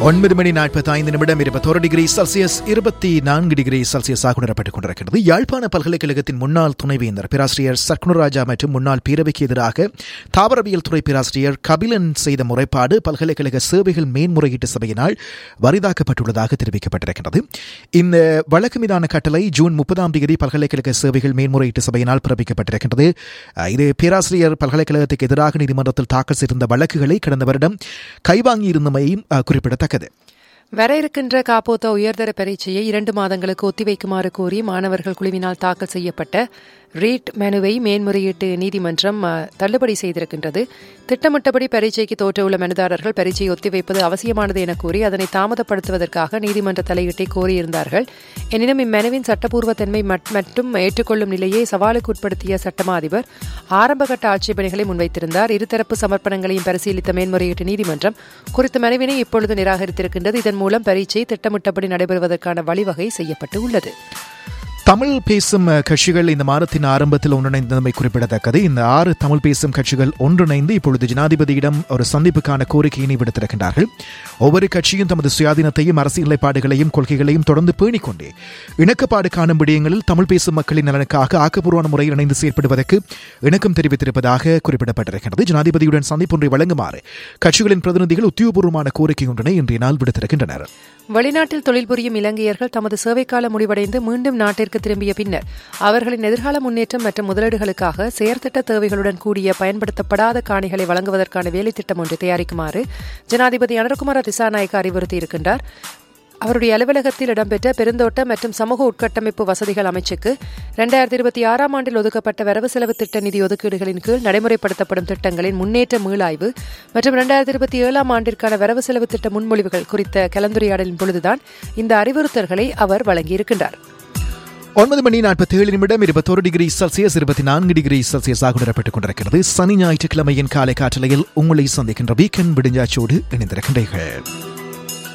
ஒன்பது மணி நாற்பத்தி ஐந்து நிமிடம் இருபத்தோரு டிகிரி செல்சியஸ் இருபத்தி நான்கு டிகிரி செல்சியஸாக உணரப்பட்டுக் கொண்டிருக்கிறது யாழ்ப்பாண பல்கலைக்கழகத்தின் முன்னாள் துணைவேந்தர் பேராசிரியர் சர்க்குணராஜா மற்றும் முன்னாள் பேரவைக்கு எதிராக தாவரவியல் துறை பேராசிரியர் கபிலன் செய்த முறைப்பாடு பல்கலைக்கழக சேவைகள் மேன்முறையீட்டு சபையினால் வரிதாக்கப்பட்டுள்ளதாக தெரிவிக்கப்பட்டிருக்கிறது இந்த வழக்கு மீதான கட்டளை ஜூன் முப்பதாம் தேதி பல்கலைக்கழக சேவைகள் மேன்முறையீட்டு சபையினால் பிறப்பிக்கப்பட்டிருக்கின்றது அஹ், இது பேராசிரியர் பல்கலைக்கழகத்துக்கு எதிராக நீதிமன்றத்தில் தாக்கல் செய்திருந்த வழக்குகளை கடந்த வருடம் கைவாங்கியிருந்தமையும் அஹ், குறிப்பிடத்தக்கது வர இருக்கின்ற காப்போத்த உயர்தர பரீட்சையை இரண்டு மாதங்களுக்கு ஒத்திவைக்குமாறு கோரி மாணவர்கள் குழுவினால் தாக்கல் செய்யப்பட்ட ரீட் மனுவை மேன்முறையீட்டு நீதிமன்றம் அஹ், தள்ளுபடி செய்திருக்கின்றது திட்டமிட்டபடி பரீட்சைக்கு தோற்றவுள்ள மனுதாரர்கள் பரீட்சையை ஒத்திவைப்பது அவசியமானது என கூறி அதனை தாமதப்படுத்துவதற்காக நீதிமன்ற தலையீட்டை கோரியிருந்தார்கள் எனினும் இம்மனுவின் சட்டப்பூர்வத்தன்மை மட்- மற்றும் ஏற்றுக்கொள்ளும் நிலையை சவாலுக்கு உட்படுத்திய சட்டமா அதிபர் ஆரம்பகட்ட ஆட்சேபனைகளை முன்வைத்திருந்தார் இருதரப்பு சமர்ப்பணங்களையும் பரிசீலித்த மேன்முறையீட்டு நீதிமன்றம் குறித்த மனுவினை இப்பொழுது நிராகரித்திருக்கின்றது இதன் மூலம் பரீட்சை திட்டமிட்டபடி நடைபெறுவதற்கான வழிவகை செய்யப்பட்டு உள்ளது தமிழ் பேசும் அஹ், கட்சிகள் இந்த மாதத்தின் ஆரம்பத்தில் ஒன்றிணைந்தமை குறிப்பிடத்தக்கது இந்த ஆறு தமிழ் பேசும் கட்சிகள் ஒன்றிணைந்து இப்பொழுது ஜனாதிபதியிடம் ஒரு சந்திப்புக்கான கோரிக்கையினை விடுத்திருக்கின்றார்கள் ஒவ்வொரு கட்சியும் தமது சுயாதீனத்தையும் அரசியல் நிலைப்பாடுகளையும் கொள்கைகளையும் தொடர்ந்து பேணிக்கொண்டே இணக்கப்பாடு காணும் விடயங்களில் தமிழ் பேசும் மக்களின் நலனுக்காக ஆக்கப்பூர்வமான முறையில் இணைந்து செயற்படுவதற்கு இணக்கம் தெரிவித்திருப்பதாக குறிப்பிடப்பட்டிருக்கிறது ஜனாதிபதியுடன் சந்திப்பொன்றை வழங்குமாறு கட்சிகளின் பிரதிநிதிகள் உத்தியோகபூர்வமான கோரிக்கை ஒன்றினை இன்றைய நாள் விடுத்திருக்கின்றனர் வெளிநாட்டில் தொழில் புரியும் இலங்கையர்கள் தமது சேவைக்காலம் முடிவடைந்து மீண்டும் நாட்டிற்கு திரும்பிய பின்னர் அவர்களின் எதிர்கால முன்னேற்றம் மற்றும் முதலீடுகளுக்காக செயற்திட்ட தேவைகளுடன் கூடிய பயன்படுத்தப்படாத காணிகளை வழங்குவதற்கான வேலைத்திட்டம் ஒன்றை தயாரிக்குமாறு ஜனாதிபதி அனுரகுமார திசாநாயக்க அறிவுறுத்தியிருக்கின்றார் அவருடைய அலுவலகத்தில் இடம்பெற்ற பெருந்தோட்ட மற்றும் சமூக உட்கட்டமைப்பு வசதிகள் அமைச்சுக்கு இரண்டாயிரத்தி இருபத்தி ஆறாம் ஆண்டில் ஒதுக்கப்பட்ட வரவு செலவு திட்ட நிதி ஒதுக்கீடுகளின் கீழ் நடைமுறைப்படுத்தப்படும் திட்டங்களின் முன்னேற்ற மீளாய்வு மற்றும் இரண்டாயிரத்தி இருபத்தி ஏழாம் ஆண்டிற்கான வரவு செலவு திட்ட முன்மொழிவுகள் குறித்த கலந்துரையாடலின் பொழுதுதான் இந்த அறிவுறுத்தல்களை அவர் வழங்கியிருக்கின்றார் ஒன்பது மணி நாற்பத்தி ஏழு நிமிடம் இருபத்தொரு டிகிரி செல்சியஸ் இருபத்தி நான்கு டிகிரி செல்சியஸாக உணரப்பட்டுக் கொண்டிருக்கிறது சனி ஞாயிற்றுக்கிழமையின் காலை காற்றலையில் உங்களை சந்திக்கின்ற வீக்கெண்ட் விடுஞ்சாச்சோடு இணைந்திருக்கின்றீர்கள்